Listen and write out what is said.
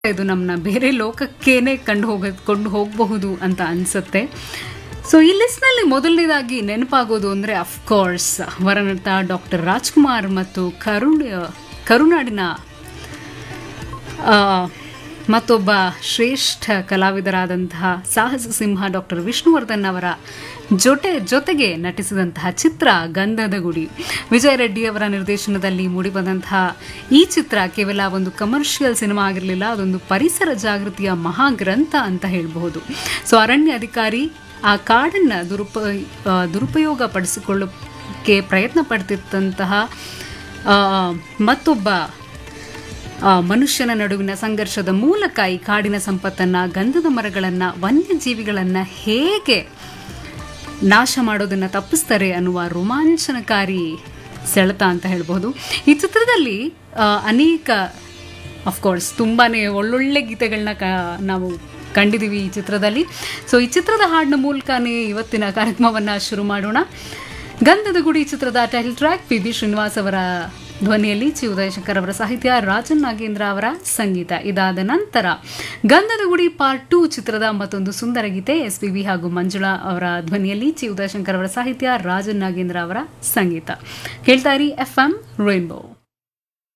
ಇದು ನಮ್ಮನ್ನ ಬೇರೆ ಲೋಕಕ್ಕೇನೆ ಕಂಡು ಹೋಗ ಕೊಂಡು ಹೋಗಬಹುದು ಅಂತ ಅನ್ಸುತ್ತೆ ಸೊ ಈ ಲಿಸ್ಟ್ನಲ್ಲಿ ಮೊದಲನೇದಾಗಿ ನೆನಪಾಗೋದು ಅಂದರೆ ಅಫ್ಕೋರ್ಸ್ ವರನಟ ಡಾಕ್ಟರ್ ರಾಜ್ಕುಮಾರ್ ಮತ್ತು ಕರುಣ್ ಕರುನಾಡಿನ ಆ, ಮತ್ತೊಬ್ಬ ಶ್ರೇಷ್ಠ ಕಲಾವಿದರಾದಂತಹ ಸಾಹಸ ಸಿಂಹ ಡಾಕ್ಟರ್ ವಿಷ್ಣುವರ್ಧನ್ ಅವರ ಜೊತೆ ಜೊತೆಗೆ ನಟಿಸಿದಂತಹ ಚಿತ್ರ ಗಂಧದ ಗುಡಿ ವಿಜಯ ರೆಡ್ಡಿ ಅವರ ನಿರ್ದೇಶನದಲ್ಲಿ ಮೂಡಿಬಂದಂತಹ ಈ ಚಿತ್ರ ಕೇವಲ ಒಂದು ಕಮರ್ಷಿಯಲ್ ಸಿನಿಮಾ ಆಗಿರಲಿಲ್ಲ ಅದೊಂದು ಪರಿಸರ ಜಾಗೃತಿಯ ಮಹಾಗ್ರಂಥ ಅಂತ ಹೇಳಬಹುದು ಸೊ ಅರಣ್ಯ ಅಧಿಕಾರಿ ಆ ಕಾಡನ್ನು ದುರುಪ ಆ, ದುರುಪಯೋಗ ಪಡಿಸಿಕೊಳ್ಳೋಕ್ಕೆ ಪ್ರಯತ್ನ ಪಡ್ತಿದ್ದಂತಹ ಆ, ಮತ್ತೊಬ್ಬ ಆ, ಮನುಷ್ಯನ ನಡುವಿನ ಸಂಘರ್ಷದ ಮೂಲಕ ಈ ಕಾಡಿನ ಸಂಪತ್ತನ್ನ ಗಂಧದ ಮರಗಳನ್ನ ವನ್ಯಜೀವಿಗಳನ್ನ ಹೇಗೆ ನಾಶ ಮಾಡೋದನ್ನ ತಪ್ಪಿಸ್ತಾರೆ ಅನ್ನುವ ರೋಮಾಂಚನಕಾರಿ ಸೆಳೆತ ಅಂತ ಹೇಳ್ಬೋದು ಈ ಚಿತ್ರದಲ್ಲಿ ಆ, ಅನೇಕ ಅಫ್ಕೋರ್ಸ್ ತುಂಬಾನೇ ಒಳ್ಳೊಳ್ಳೆ ಗೀತೆಗಳನ್ನ ಕ ನಾವು ಕಂಡಿದ್ದೀವಿ ಈ ಚಿತ್ರದಲ್ಲಿ ಸೊ ಈ ಚಿತ್ರದ ಹಾಡಿನ ಮೂಲಕನೇ ಇವತ್ತಿನ ಕಾರ್ಯಕ್ರಮವನ್ನು ಶುರು ಮಾಡೋಣ ಗಂಧದ ಗುಡಿ ಚಿತ್ರದ title track P B Srinivas ಅವರ ಧ್ವನಿಯಲ್ಲಿ ಚಿ ಉದಯಶಂಕರ್ ಅವರ ಸಾಹಿತ್ಯ ರಾಜನ್ ನಾಗೇಂದ್ರ ಅವರ ಸಂಗೀತ ಇದಾದ ನಂತರ ಗಂಧದ ಗುಡಿ ಪಾರ್ಟ್ ಟೂ ಚಿತ್ರದ ಮತ್ತೊಂದು ಸುಂದರ ಗೀತೆ ಎಸ್ ಪಿ ಬಿ ಹಾಗೂ ಮಂಜುಳಾ ಅವರ ಧ್ವನಿಯಲ್ಲಿ ಚಿ ಉದಯಶಂಕರ್ ಅವರ ಸಾಹಿತ್ಯ ರಾಜನ್ ನಾಗೇಂದ್ರ ಅವರ ಸಂಗೀತ ಕೇಳ್ತಾ ಇರಿ ಎಫ್ ಎಂ ರೈನ್ಬೋ